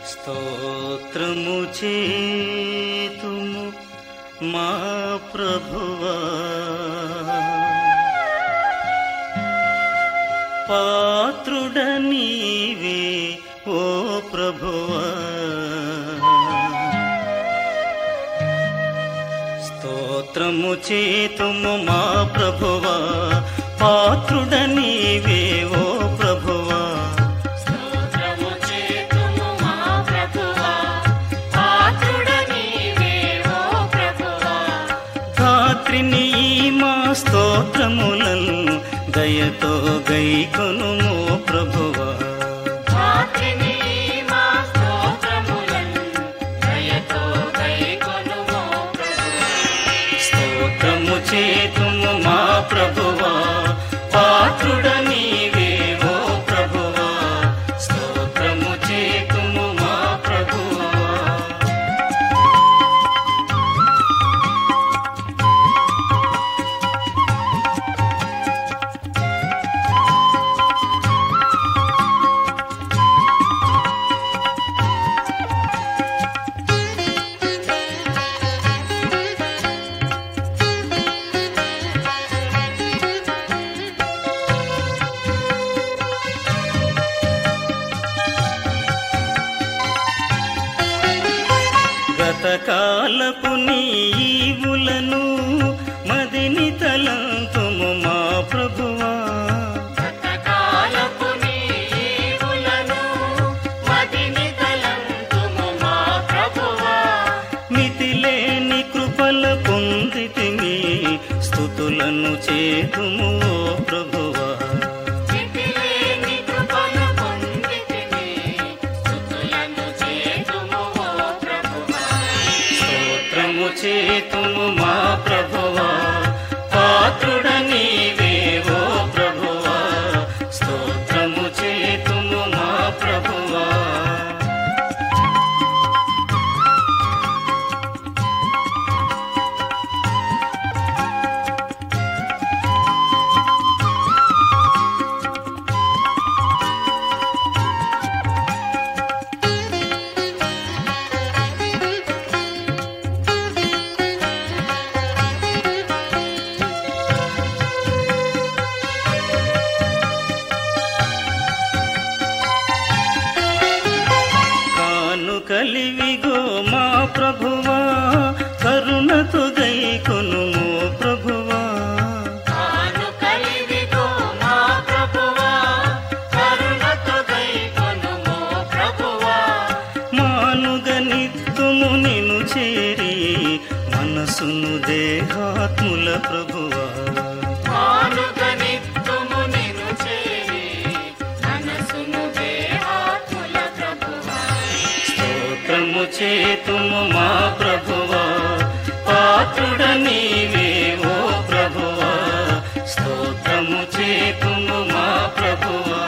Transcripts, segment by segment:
స్తోత్రము చేతుము మా ప్రభువా పాత్రుడ నీవే ఓ ప్రభువా స్తోత్రము చేతుము మా ప్రభువా పాత్రుడ నీవే ఓ ప్రభువా స్తోత్రము చేతుము మా ప్రభువా పాత్రుడ నీవే ఓ ప్రభువా రాత్రిని మా స్తోత్రములను దయతో గైకొనుము ప్రభువా రాత్రిని మా స్తోత్రములను దయతో గైకొనుము ప్రభువా స్తోత్రము చేతుము మా ప్రభువా పాత్రుడ నీవే ఓ ప్రభువా స్తోత్రము చేతుము మా ప్రభువా గతకాలపు నీవులను మదిని తలంతుము మా ప్రభువా గతకాలపు నీవులను మదిని తలంతుము మా ప్రభువా మితిలేని కృపల పొందితిమి స్థుతులను చేతుము ఓ ప్రభువా చితిలేని కృపను పొందితిమి స్తుతులను చేతుము ఓ ప్రభువా స్తోత్రము చేతుము మా ప్రభువా పాత్రుడ నీవే ఓ ప్రభువా స్తోత్రము చేతుము మా ప్రభువా కాను కలివిగో మా ప్రభువా కరుణతో గైకొనుము ప్రభువా కాను కలివిగో మా ప్రభువా కరుణతో గైకొనుము ప్రభువా మానుగనిత్తుము నిను చేరి మనసును దేహాత్ముల ప్రభువా మానుగనిత్తుము నిన్ను చేరి మనసును దేహాత్ముల ప్రభువా స్తోత్రము చేతుము మా ప్రభువా పాత్రుడ నీవే ఓ ప్రభువా స్తోత్రము చేతుము మా ప్రభువా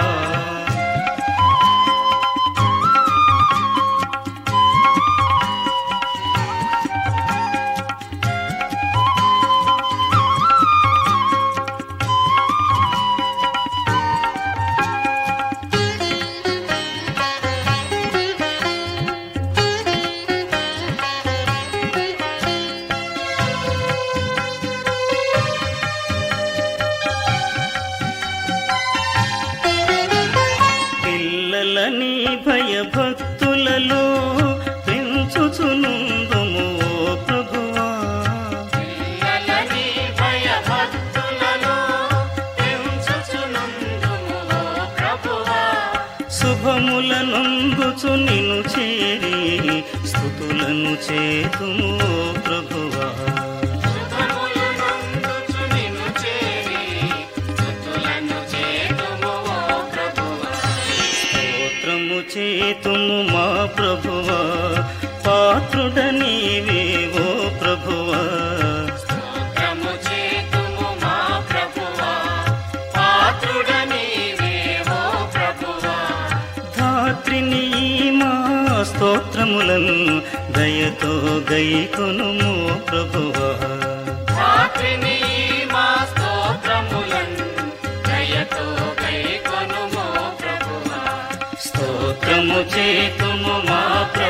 పిల్లలని భయభక్తులలో పెంచుచునుందుము ఓ ప్రభువా పిల్లలని భయభక్తులలో పెంచుచునుందుము ఓ ప్రభువా శుభములనందుచు నిను చేరి స్థుతులను చేతుము ఓ ప్రభువా శుభములు నందుచు నిన్ను చేరి స్తుతులను చేతుము ఓ ప్రభువా స్తోత్రము చేతుము మా ప్రభువా పాత్రుడ నీవే ఓ ప్రభువా స్తోత్రము చేతుము మా ప్రభువా పాత్రుడ నీవే ఓ ప్రభువా ధాత్రిని మా స్తోత్రములను దయతో గైకొనుము ప్రభువా రాత్రిని మా స్తోత్రములను దయతో గైకొనుము ప్రభువా స్తోత్రము స్తోత్రము చేతుము మా ప్రభు